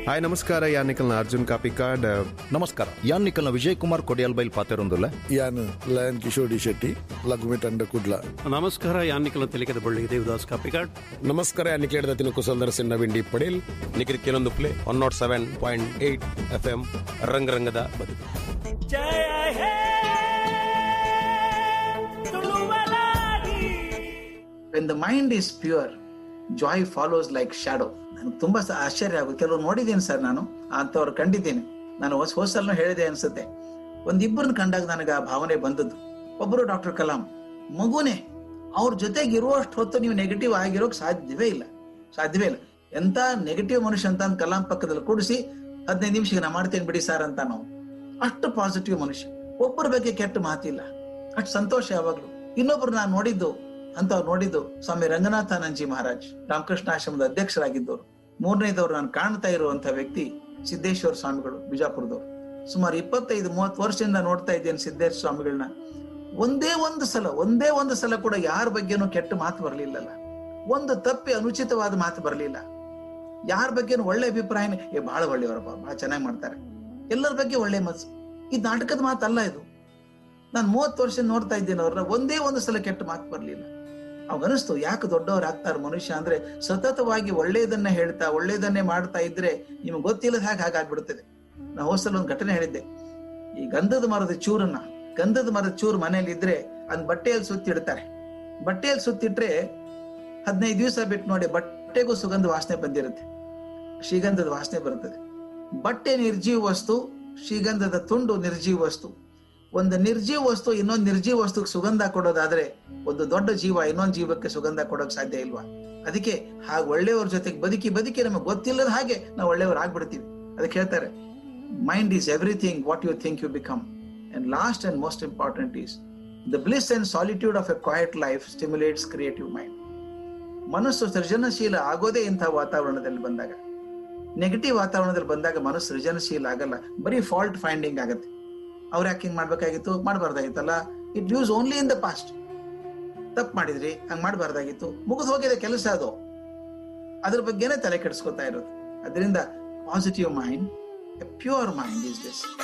hi ನಮಸ್ಕಾರ ಯಾನಿಕಲ್ನ ಅರ್ಜುನ್ ಕಾಪಿಕಾಡ್ ನಮಸ್ಕಾರ ಯಾನ್ ನಿಖಲ್ನ ವಿಜಯ್ ಕುಮಾರ್ ಕೊಡಿಯಲ್ ಬೈಲ್ ಪಾತೆರೊಂದುಲ್ಲ ಯಾನ್ ಲಯನ್ ಕಿಶೋರ್ ಡಿ ಶೆಟ್ಟಿ ಲಘುಮಿ ತಂಡ ಕುಡ್ಲ ನಮಸ್ಕಾರ ಯಾನ್ನಿಕಲ ತೆಲಿಕದ ಬಳ್ಳಿ ದೇವದಾಸ್ ಕಾಪಿಕಾಡ್ ನಮಸ್ಕಾರ ಯಾನಿಕ್ಲೇಡ್ದ ತಿನುಕು ಸಂದರ್ಶನ ನವೀನ್ ಡಿ ಪಡೇಲ್ ನಿಖಿಲ್ ಕೆಲವೊಂದು play one nought seven point eight F M ರಂಗರಂಗದ ಬದುಕು when the mind is pure joy follows like shadow ನನಗೆ ತುಂಬಾ ಸ- ಆಶ್ಚರ್ಯ ಆಗುತ್ತೆ ಕೆಲವರು ನೋಡಿದ್ದೀನಿ ಸರ್ ನಾನು ಅಂತವ್ರು ಕಂಡಿದ್ದೀನಿ ನಾನು ಹೊಸ ಹೊಸಲ್ನ ಹೇಳಿದೆ ಅನ್ಸುತ್ತೆ ಒಂದಿಬ್ಬರನ್ನ ಕಂಡಾಗ ನನಗೆ ಆ ಭಾವನೆ ಬಂದದ್ದು ಒಬ್ಬರು ಡಾಕ್ಟರ್ ಕಲಾಂ ಮಗುನೇ ಅವ್ರ ಜೊತೆಗೆ ಇರುವಷ್ಟು ಹೊತ್ತು ನೀವು ನೆಗೆಟಿವ್ ಆಗಿರೋಕ್ ಸಾಧ್ಯವೇ ಇಲ್ಲ ಸಾಧ್ಯವೇ ಇಲ್ಲ ಎಂತ ನೆಗೆಟಿವ್ ಮನುಷ್ಯ ಅಂತ ಅಂದ್ ಕಲಾಂ ಪಕ್ಕದಲ್ಲಿ ಕೂಡಿಸಿ ಹದಿನೈದು ನಿಮಿಷ ನಾ ಮಾಡ್ತೇನೆ ಬಿಡಿ ಸರ್ ಅಂತ ನಾವು ಅಷ್ಟು ಪಾಸಿಟಿವ್ ಮನುಷ್ಯ ಒಬ್ಬರ ಬಗ್ಗೆ ಕೆಟ್ಟ ಮಾತಿಲ್ಲ ಅಷ್ಟು ಸಂತೋಷ ಯಾವಾಗ್ಲೂ ಇನ್ನೊಬ್ರು ನಾನು ನೋಡಿದ್ದು ಅಂತ ನೋಡಿದ್ದು ಸ್ವಾಮಿ ರಂಗನಾಥಾನಂಜಿ ಮಹಾರಾಜ್ ರಾಮಕೃಷ್ಣ ಆಶ್ರಮದ ಅಧ್ಯಕ್ಷರಾಗಿದ್ದವರು ಮೂರನೇದವ್ರು ನಾನು ಕಾಣ್ತಾ ಇರುವಂತ ವ್ಯಕ್ತಿ ಸಿದ್ದೇಶ್ವರ ಸ್ವಾಮಿಗಳು ಬಿಜಾಪುರದವರು ಸುಮಾರು ಇಪ್ಪತ್ತೈದು ಮೂವತ್ತು ವರ್ಷದಿಂದ ನೋಡ್ತಾ ಇದ್ದೇನೆ ಸಿದ್ದೇಶ್ವರ ಸ್ವಾಮಿಗಳನ್ನ ಒಂದೇ ಒಂದು ಸಲ ಒಂದೇ ಒಂದು ಸಲ ಕೂಡ ಯಾರ ಬಗ್ಗೆನೂ ಕೆಟ್ಟ ಮಾತು ಬರಲಿಲ್ಲಲ್ಲ ಒಂದು ತಪ್ಪಿ ಅನುಚಿತವಾದ ಮಾತು ಬರಲಿಲ್ಲ ಯಾರ ಬಗ್ಗೆನೂ ಒಳ್ಳೆ ಅಭಿಪ್ರಾಯನೇ ಏ ಬಹಳ ಒಳ್ಳೆಯವರಪ್ಪ ಬಹಳ ಚೆನ್ನಾಗಿ ಮಾಡ್ತಾರೆ ಎಲ್ಲರ ಬಗ್ಗೆ ಒಳ್ಳೆ ಮನಸ್ಸು ಇದು ನಾಟಕದ ಮಾತಲ್ಲ ಇದು ನಾನು ಮೂವತ್ತು ವರ್ಷ ನೋಡ್ತಾ ಇದ್ದೇನೆ ಅವ್ರನ್ನ ಒಂದೇ ಒಂದು ಸಲ ಕೆಟ್ಟ ಮಾತು ಬರಲಿಲ್ಲ ಅವಾಗ ಅನಿಸ್ತು ಯಾಕೆ ದೊಡ್ಡವ್ರು ಆಗ್ತಾರೆ ಮನುಷ್ಯ ಅಂದ್ರೆ ಸತತವಾಗಿ ಒಳ್ಳೇದನ್ನ ಹೇಳ್ತಾ ಒಳ್ಳೇದನ್ನೇ ಮಾಡ್ತಾ ಇದ್ರೆ ನಿಮ್ಗೆ ಗೊತ್ತಿಲ್ಲದ ಹಾಗೆ ಹಾಗಾಗ್ಬಿಡ್ತದೆ ನಾ ಹೋಸಲ್ ಒಂದು ಘಟನೆ ಹೇಳಿದ್ದೆ ಈ ಗಂಧದ ಮರದ ಚೂರನ್ನ ಗಂಧದ ಮರದ ಚೂರು ಮನೇಲಿ ಇದ್ರೆ ಅದ್ ಬಟ್ಟೆಯಲ್ಲಿ ಸುತ್ತಿಡ್ತಾರೆ ಬಟ್ಟೆಯಲ್ಲಿ ಸುತ್ತಿಟ್ರೆ ಹದಿನೈದು ದಿವಸ ಬಿಟ್ಟು ನೋಡಿ ಬಟ್ಟೆಗೂ ಸುಗಂಧ ವಾಸನೆ ಬಂದಿರುತ್ತೆ ಶ್ರೀಗಂಧದ ವಾಸನೆ ಬರುತ್ತದೆ ಬಟ್ಟೆ ನಿರ್ಜೀವ ವಸ್ತು ಶ್ರೀಗಂಧದ ತುಂಡು ನಿರ್ಜೀವ ವಸ್ತು ಒಂದು ನಿರ್ಜೀವ ವಸ್ತು ಇನ್ನೊಂದು ನಿರ್ಜೀವ ವಸ್ತುಗೆ ಸುಗಂಧ ಕೊಡೋದಾದ್ರೆ ಒಂದು ದೊಡ್ಡ ಜೀವ ಇನ್ನೊಂದು ಜೀವಕ್ಕೆ ಸುಗಂಧ ಕೊಡೋಕ್ ಸಾಧ್ಯ ಇಲ್ವಾ ಅದಕ್ಕೆ ಹಾಗೆ ಒಳ್ಳೆಯವ್ರ ಜೊತೆಗೆ ಬದುಕಿ ಬದುಕಿ ನಮಗೆ ಗೊತ್ತಿಲ್ಲದ ಹಾಗೆ ನಾವು ಒಳ್ಳೆಯವ್ರು ಆಗ್ಬಿಡ್ತೀವಿ ಅದಕ್ಕೆ ಹೇಳ್ತಾರೆ mind is everything what you think you become and last and most important is the bliss and solitude of a quiet life stimulates creative mind ಮನಸ್ಸು ಸೃಜನಶೀಲ ಆಗೋದೇ ಇಂಥ ವಾತಾವರಣದಲ್ಲಿ ಬಂದಾಗ ನೆಗೆಟಿವ್ ವಾತಾವರಣದಲ್ಲಿ ಬಂದಾಗ ಮನಸ್ಸು ಸೃಜನಶೀಲ ಆಗಲ್ಲ ಬರೀ ಫಾಲ್ಟ್ ಫೈಂಡಿಂಗ್ ಆಗುತ್ತೆ ಅವ್ರು ಯಾಕೆ ಹಿಂಗ್ ಮಾಡ್ಬೇಕಾಗಿತ್ತು ಮಾಡಬಾರ್ದಾಗಿತ್ತಲ್ಲ it use only in the past ತಪ್ಪು ಮಾಡಿದ್ರಿ ಹಂಗ್ ಮಾಡಬಾರ್ದಾಗಿತ್ತು ಮುಗಿದು ಹೋಗಿದೆ ಕೆಲಸ ಅದು ಅದ್ರ ಬಗ್ಗೆನೇ ತಲೆ ಕೆಡಿಸ್ಕೊತಾ ಇರೋದು ಅದರಿಂದ positive mind pure mind is this